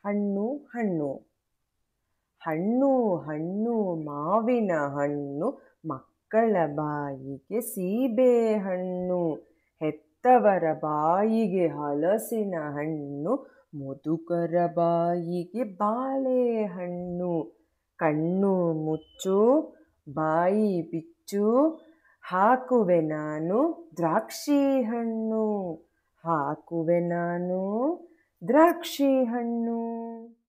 ಹಣ್ಣು ಹಣ್ಣು ಹಣ್ಣು ಹಣ್ಣು ಮಾವಿನ ಹಣ್ಣು ಮಕ್ಕಳ ಬಾಯಿಗೆ ಸೀಬೆ ಹಣ್ಣು ಹೆತ್ತವರ ಬಾಯಿಗೆ ಹಲಸಿನ ಹಣ್ಣು ಮುದುಕರ ಬಾಯಿಗೆ ಬಾಳೆಹಣ್ಣು ಕಣ್ಣು ಮುಚ್ಚು ಬಾಯಿ ಬಿಚ್ಚು ಹಾಕುವೆ ನಾನು ದ್ರಾಕ್ಷಿ ಹಣ್ಣು ಹಾಕುವೆ ನಾನು ದ್ರಾಕ್ಷಿ ಹಣ್ಣು